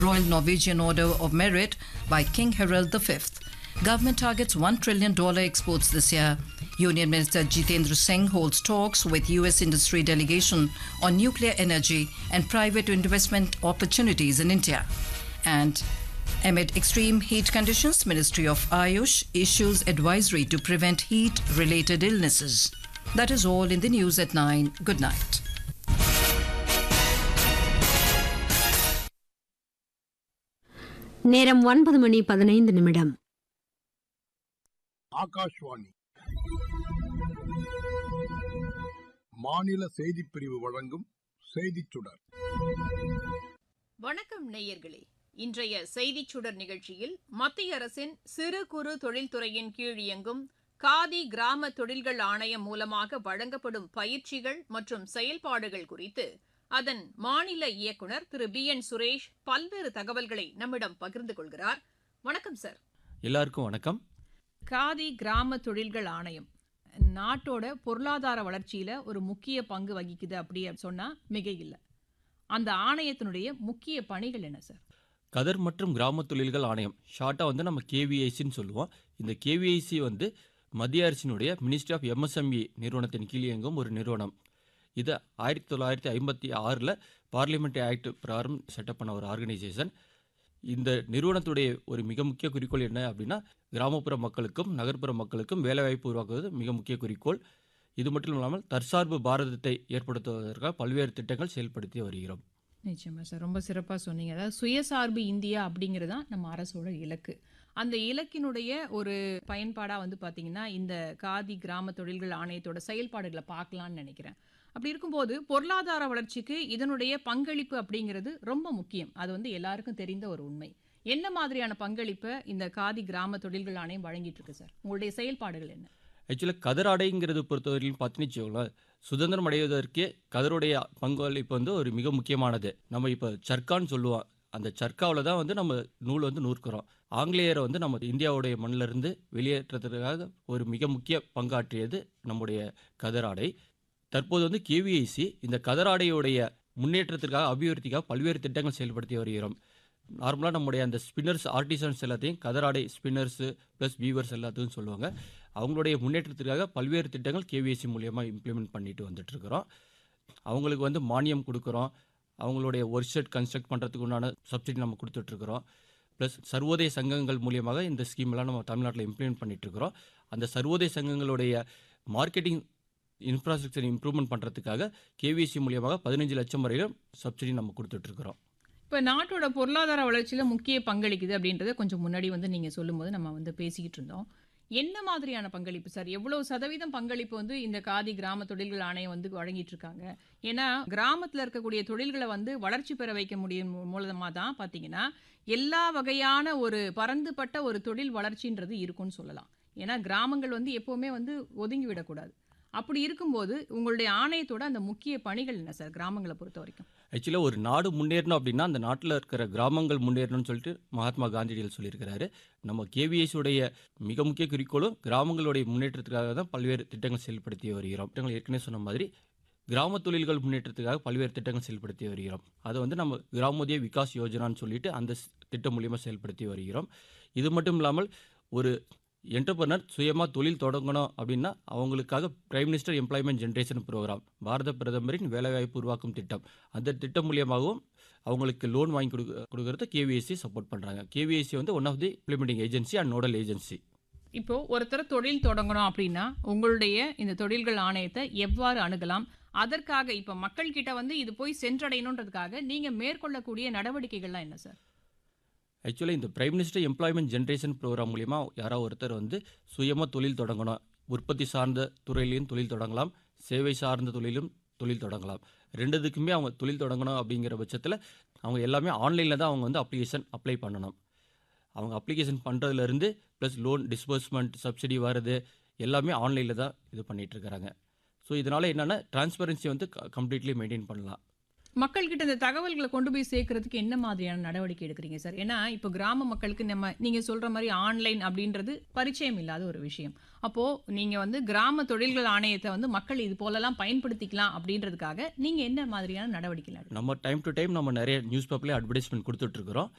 Royal Norwegian Order of Merit by King Harald V. Government targets $1 trillion exports this year. Union Minister Jitendra Singh holds talks with US industry delegation on nuclear energy and private investment opportunities in India. And amid extreme heat conditions, Ministry of Ayush issues advisory to prevent heat-related illnesses. That is all in the news at 9. Good night. நேரம் ஒன்பது மணி பதினைந்து நிமிடம் ஆகாஷ்வாணி மாநில செய்திப் பிரிவு வழங்கும் செய்திச் சுடர் வணக்கம் நேயர்களே இன்றைய செய்திச் சுடர் நிகழ்ச்சியில் மத்திய அரசின் சிறு குறு தொழில்துறையின் கீழ் இயங்கும் காதி கிராம தொழில்கள் ஆணையம் மூலமாக வழங்கப்படும் பயிற்சிகள் மற்றும் செயல்பாடுகள் குறித்து அதன் மாநில இயக்குனர் திரு பி என் சுரேஷ் பல்வேறு தகவல்களை நம்மிடம் பகிர்ந்து கொள்கிறார் வணக்கம் சார் எல்லாருக்கும் வணக்கம் காதி கிராம தொழில்கள் ஆணையம் நாட்டோட பொருளாதார வளர்ச்சியில ஒரு முக்கிய பங்கு வகிக்குது அப்படி சொன்னா மிக இல்லை அந்த ஆணையத்தினுடைய முக்கிய பணிகள் என்ன சார் கதர் மற்றும் கிராம தொழில்கள் ஆணையம் ஷார்ட்டாக வந்து நம்ம கேவிஐசின்னு சொல்லுவோம் இந்த கேவிஐசி வந்து மத்திய அரசினுடைய மினிஸ்ட்ரி ஆஃப் எம்எஸ்எம்இ நிறுவனத்தின் கீழ் இயங்கும் ஒரு நிறுவனம் இது ஆயிரத்தி தொள்ளாயிரத்தி ஐம்பத்தி ஆறில் பார்லிமெண்ட்ரி ஆக்ட் பிரகாரம் செட்டப் பண்ண ஒரு ஆர்கனைசேஷன் இந்த நிறுவனத்துடைய ஒரு மிக முக்கிய குறிக்கோள் என்ன அப்படின்னா கிராமப்புற மக்களுக்கும் நகர்ப்புற மக்களுக்கும் வேலைவாய்ப்பு உருவாக்குவது மிக முக்கிய குறிக்கோள் இது மட்டும் இல்லாமல் தற்சார்பு பாரதத்தை ஏற்படுத்துவதற்காக பல்வேறு திட்டங்கள் செயல்படுத்தி வருகிறோம் நிச்சயமா சார் ரொம்ப சிறப்பாக சொன்னீங்க அதாவது சுயசார்பு இந்தியா அப்படிங்கிறது தான் நம்ம அரசோட இலக்கு அந்த இலக்கினுடைய ஒரு பயன்பாடாக வந்து பார்த்தீங்கன்னா இந்த காதி கிராம தொழில்கள் ஆணையத்தோட செயல்பாடுகளை பார்க்கலான்னு நினைக்கிறேன் அப்படி இருக்கும்போது பொருளாதார வளர்ச்சிக்கு இதனுடைய பங்களிப்பு அப்படிங்கிறது ரொம்ப முக்கியம் அது வந்து எல்லாருக்கும் தெரிந்த ஒரு உண்மை என்ன மாதிரியான பங்களிப்பை இந்த காதி கிராம தொழில்கள் ஆணையம் வழங்கிட்டு இருக்கு சார் உங்களுடைய செயல்பாடுகள் என்ன ஆக்சுவலாக கதர் ஆடைங்கிறது பொறுத்தவரையிலும் பார்த்தீங்கன்னு வச்சுக்கோங்களேன் சுதந்திரம் அடைவதற்கே கதருடைய பங்களிப்பு வந்து ஒரு மிக முக்கியமானது நம்ம இப்போ சர்க்கான்னு சொல்லுவோம் அந்த சர்க்காவில் தான் வந்து நம்ம நூல் வந்து நூற்கிறோம் ஆங்கிலேயரை வந்து நம்ம இந்தியாவுடைய மண்ணிலிருந்து வெளியேற்றத்துக்காக ஒரு மிக முக்கிய பங்காற்றியது நம்முடைய கதர் ஆடை தற்போது வந்து கேவிஐசி இந்த கதர் ஆடையுடைய முன்னேற்றத்திற்காக அபிவிருத்திக்காக பல்வேறு திட்டங்கள் செயல்படுத்தி வருகிறோம் நார்மலாக நம்முடைய அந்த ஸ்பின்னர்ஸ் ஆர்டிசன்ஸ் எல்லாத்தையும் கதராடை ஸ்பின்னர்ஸு ப்ளஸ் வீவர்ஸ் எல்லாத்தையும் சொல்லுவாங்க அவங்களுடைய முன்னேற்றத்திற்காக பல்வேறு திட்டங்கள் கேவிஎஸ்சி மூலியமாக இம்ப்ளிமெண்ட் பண்ணிட்டு வந்துட்டு இருக்கிறோம் அவங்களுக்கு வந்து மானியம் கொடுக்குறோம் அவங்களுடைய ஒர்க் ஷெட் கன்ஸ்ட்ரக்ட் பண்ணுறதுக்கு உண்டான சப்சிடி நம்ம கொடுத்துட்ருக்குறோம் ப்ளஸ் சர்வோதய சங்கங்கள் மூலியமாக இந்த ஸ்கீம்லாம் நம்ம தமிழ்நாட்டில் இம்ப்ளிமெண்ட் பண்ணிகிட்ருக்குறோம் அந்த சர்வோதய சங்கங்களுடைய மார்க்கெட்டிங் இன்ஃப்ராஸ்ட்ரக்சர் இம்ப்ரூவ்மெண்ட் பண்ணுறதுக்காக கேவிஎஸ்சி மூலியமாக பதினஞ்சு லட்சம் வரையிலும் சப்சிடி நம்ம கொடுத்துட்ருக்குறோம் இப்போ நாட்டோட பொருளாதார வளர்ச்சியில் முக்கிய பங்களிக்குது அப்படின்றத கொஞ்சம் முன்னாடி வந்து நீங்கள் சொல்லும்போது நம்ம வந்து பேசிக்கிட்டு இருந்தோம் என்ன மாதிரியான பங்களிப்பு சார் எவ்வளவு சதவீதம் பங்களிப்பு வந்து இந்த காதி கிராம தொழில்கள் ஆணையம் வந்து வழங்கிட்டு இருக்காங்க ஏன்னா கிராமத்தில் இருக்கக்கூடிய தொழில்களை வந்து வளர்ச்சி பெற வைக்க முடியும் மூலமாக தான் பார்த்தீங்கன்னா எல்லா வகையான ஒரு பரந்துபட்ட ஒரு தொழில் வளர்ச்சின்றது இருக்கும்னு சொல்லலாம் ஏன்னா கிராமங்கள் வந்து எப்போவுமே வந்து ஒதுங்கி விடக்கூடாது அப்படி இருக்கும்போது உங்களுடைய ஆணையத்தோட அந்த முக்கிய பணிகள் என்ன சார் கிராமங்களை பொறுத்த வரைக்கும் ஆக்சுவலாக ஒரு நாடு முன்னேறணும் அப்படின்னா அந்த நாட்டில் இருக்கிற கிராமங்கள் முன்னேறணும்னு சொல்லிட்டு மகாத்மா காந்தியடிகள் சொல்லியிருக்கிறாரு நம்ம KVS உடைய மிக முக்கிய குறிக்கோளும் கிராமங்களுடைய முன்னேற்றத்துக்காக தான் பல்வேறு திட்டங்கள் செயல்படுத்தி வருகிறோம் திட்டங்கள் ஏற்கனவே சொன்ன மாதிரி கிராம தொழில்கள் முன்னேற்றத்துக்காக பல்வேறு திட்டங்கள் செயல்படுத்தி வருகிறோம் அதை வந்து நம்ம கிராமோதய விகாஸ் யோஜனான்னு சொல்லிட்டு அந்த ஸ்- திட்டம் மூலியமாக செயல்படுத்தி வருகிறோம் இது மட்டும் இல்லாமல் ஒரு என்டர்பிரனர் சுயமாக தொழில் தொடங்கணும் அப்படின்னா அவங்களுக்காக prime minister employment generation programme பாரத பிரதமரின் வேலைவாய்ப்பு உருவாக்கும் திட்டம் அந்த திட்டம் மூலியமாகவும் அவங்களுக்கு லோன் வாங்கி கொடுக்க கொடுக்கறது கேவிஎஸ்சி சப்போர்ட் பண்ணுறாங்க கேவிஎஸ்சி வந்து one of the implementing agency and nodal agency இப்போ ஒருத்தர் தொழில் தொடங்கணும் அப்படின்னா உங்களுடைய இந்த தொழில்கள் ஆணையத்தை எவ்வாறு அணுகலாம் அதற்காக இப்போ மக்கள் கிட்ட வந்து இது போய் சென்றடையணுன்றதுக்காக நீங்க மேற்கொள்ளக்கூடிய நடவடிக்கைகள்லாம் என்ன சார் ஆக்சுவலாக இந்த prime minister employment generation programme மூலிமா யாராவது ஒருத்தர் வந்து சுயமாக தொழில் தொடங்கணும் உற்பத்தி சார்ந்த துறையிலையும் தொழில் தொடங்கலாம் சேவை சார்ந்த தொழிலும் தொழில் தொடங்கலாம் ரெண்டுத்துக்குமே அவங்க தொழில் தொடங்கணும் அப்படிங்கிற பட்சத்தில் அவங்க எல்லாமே ஆன்லைனில் தான் அவங்க வந்து அப்ளிகேஷன் அப்ளை பண்ணணும் அவங்க அப்ளிகேஷன் பண்ணுறதுலேருந்து ப்ளஸ் லோன் டிஸ்பர்ஸ்மெண்ட் சப்சிடி வர்றது எல்லாமே ஆன்லைனில் தான் இது பண்ணிட்டு இருக்கிறாங்க ஸோ இதனால் என்னென்னா டிரான்ஸ்பரன்சி வந்து கம்ப்ளீட்லி மெயின்டைன் பண்ணலாம் மக்கள்கிட்ட இந்த தகவல்களை கொண்டு போய் சேர்க்கறதுக்கு என்ன மாதிரியான நடவடிக்கை எடுக்கிறீங்க சார் ஏன்னா இப்போ கிராம மக்களுக்கு நம்ம நீங்க சொல்ற மாதிரி ஆன்லைன் அப்படின்றது பரிச்சயம் இல்லாத ஒரு விஷயம் அப்போ நீங்க வந்து கிராம தொழில்கள் ஆணையத்தை வந்து மக்கள் இது போலலாம் பயன்படுத்திக்கலாம் அப்படின்றதுக்காக நீங்க என்ன மாதிரியான நடவடிக்கை எடுக்கிறீங்க? நம்ம டைம் டு டைம் நம்ம நிறைய நியூஸ் பேப்பர்லேயே அட்வர்டைஸ்மெண்ட் கொடுத்துட்ருக்குறோம்